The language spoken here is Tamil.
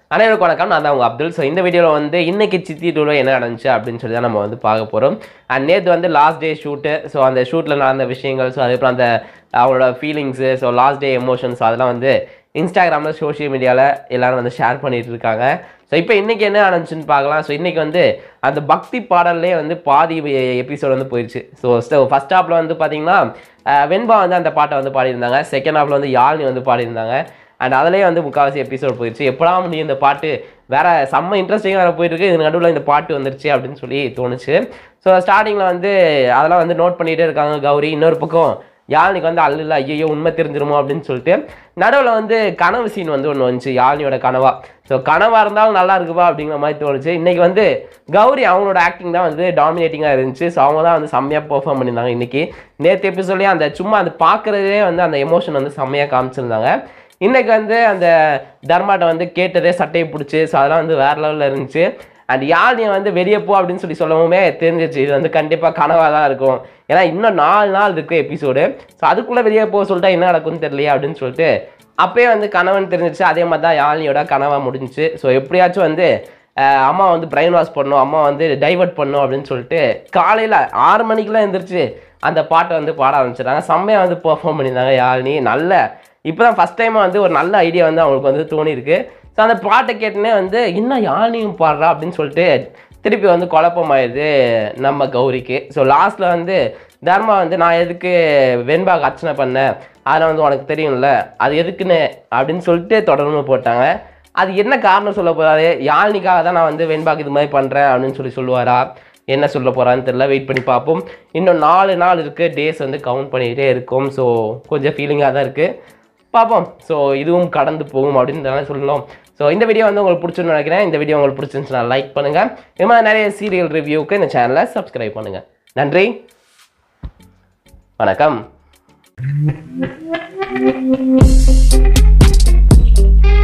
அனைவருக்கும் வணக்கம் நான் தான் உங்கள் அப்துல் ஸோ இந்த வீடியோவில் வந்து இன்னைக்கு சித்தி டூவில் என்ன நடந்துச்சு அப்படின்னு சொல்லி தான் நம்ம வந்து பார்க்க போகிறோம் அண்ட் நேற்று வந்து லாஸ்ட் டே ஷூட்டு ஸோ அந்த ஷூட்டில் நடந்த விஷயங்கள் ஸோ அதுக்கப்புறம் அந்த அவங்களோட feelings so last day emotions அதெல்லாம் வந்து இன்ஸ்டாகிராமில் சோஷியல் மீடியாவில் எல்லாரும் வந்து ஷேர் பண்ணிட்டு இருக்காங்க ஸோ இப்போ இன்றைக்கி என்ன நடந்துச்சுன்னு பார்க்கலாம் ஸோ இன்றைக்கி வந்து அந்த பக்தி பாடல்லே வந்து பாதி எபிசோட் வந்து போயிடுச்சு ஸோ ஃபஸ்ட் ஹாப்பில் வந்து பார்த்தீங்கன்னா அஹ், வெண்பா வந்து அந்த பாட்டை வந்து பாடியிருந்தாங்க செகண்ட் ஹாப்பில் வந்து யாழ்னி வந்து பாடியிருந்தாங்க அண்ட் அதுலேயே வந்து முக்கால்வாசி எபிசோட் போயிடுச்சு எப்படா முடியும் இந்த பாட்டு வேற செம்ம இன்ட்ரெஸ்டிங்காக வேறு போயிட்டு இருக்கு இது நடுவில் இந்த பாட்டு வந்துருச்சு அப்படின்னு சொல்லி தோணுச்சு ஸோ ஸ்டார்டிங்கில் வந்து அதெல்லாம் வந்து நோட் பண்ணிகிட்டே இருக்காங்க கௌரி இன்னொரு பக்கம் யாழ்னிக்கு வந்து அல்ல ஐயோ உண்மை தெரிஞ்சிருமோ அப்படின்னு சொல்லிட்டு நடுவில் வந்து கனவு சீன் வந்து ஒன்று வந்துச்சு யாழ்னியோட கனவா ஸோ கனவாக இருந்தாலும் நல்லா இருக்குப்பா அப்படிங்கிற மாதிரி தோணுச்சு இன்னைக்கு வந்து கௌரி அவங்களோட ஆக்டிங் தான் வந்து டாமினேட்டிங்காக இருந்துச்சு ஸோ அவங்க தான் வந்து செம்மையாக பெர்ஃபார்ம் பண்ணியிருந்தாங்க இன்னைக்கு நேற்று எபிசோட்லேயே அந்த சும்மா அந்த பார்க்குறதே வந்து அந்த எமோஷன் வந்து செம்மையாக காமிச்சிருந்தாங்க இன்னைக்கு வந்து அந்த தர்மாட்ட வந்து கேட்டதே சட்டையை பிடிச்சி ஸோ அதெல்லாம் வந்து வேற லெவலில் இருந்துச்சு அண்ட் யாழ்னியை வந்து வெளியே போ அப்படின்னு சொல்லி சொல்லவுமே தெரிஞ்சிச்சு இது வந்து கண்டிப்பாக கனவாக தான் இருக்கும் ஏன்னா இன்னும் நாலு நாள் இருக்கு எபிசோடு ஸோ அதுக்குள்ளே வெளியே போக சொல்லிட்டா என்ன நடக்கும்னு தெரியலையே அப்படின்னு சொல்லிட்டு அப்பயே வந்து கனவுன்னு தெரிஞ்சிச்சு அதே மாதிரி தான் யாழ்னியோட கனவாக முடிஞ்சுச்சு ஸோ எப்படியாச்சும் வந்து அஹ், அம்மா வந்து பிரெயின் வாஷ் பண்ணும் அம்மா வந்து டைவர்ட் பண்ணும் அப்படின்னு சொல்லிட்டு காலையில் ஆறு மணிக்கெலாம் எழுந்திரிச்சு அந்த பாட்டை வந்து பாட ஆரம்பிச்சிட்டாங்க செம்மையாக வந்து பெர்ஃபார்ம் பண்ணியிருந்தாங்க யாழ்னி நல்ல இப்போ தான் ஃபஸ்ட் டைமாக வந்து ஒரு நல்ல ஐடியா வந்து அவங்களுக்கு வந்து தோணியிருக்கு ஸோ அந்த பாட்டை கேட்டுனே வந்து இன்னும் யாழ்னியும் பாடுறா அப்படின்னு சொல்லிட்டு திருப்பி வந்து குழப்பமாயிடுது நம்ம கௌரிக்கு ஸோ லாஸ்ட்டில் வந்து தர்மா வந்து நான் எதுக்கு வெண்பாக்கு அர்ச்சனை பண்ணேன் அதில் வந்து உனக்கு தெரியும்ல அது எதுக்குன்னு அப்படின்னு சொல்லிட்டு தொடர்ந்து போட்டாங்க அது என்ன காரணம் சொல்ல போறாரு யாழ்னிக்காக தான் நான் வந்து வெண்பாக்கு இது மாதிரி பண்ணுறேன் அப்படின்னு சொல்லி சொல்லுவாரா என்ன சொல்ல போறான்னு தெரியல வெயிட் பண்ணி பார்ப்போம் இன்னும் நாலு நாள் இருக்குது டேஸ் வந்து கவுண்ட் பண்ணிகிட்டே இருக்கும் ஸோ கொஞ்சம் ஃபீலிங்காக தான் இருக்குது பார்ப்போம் ஸோ இதுவும் கடந்து போகும் அப்படின்னு சொல்லலாம் ஸோ இந்த வீடியோ வந்து உங்களுக்கு பிடிச்சுன்னு நினைக்கிறேன் இந்த வீடியோ உங்களுக்கு பிடிச்சிருந்துச்சுன்னா லைக் பண்ணுங்கள் இது மாதிரி நிறைய சீரியல் ரிவ்யூக்கு இந்த சேனலை சப்ஸ்கிரைப் பண்ணுங்கள் நன்றி வணக்கம்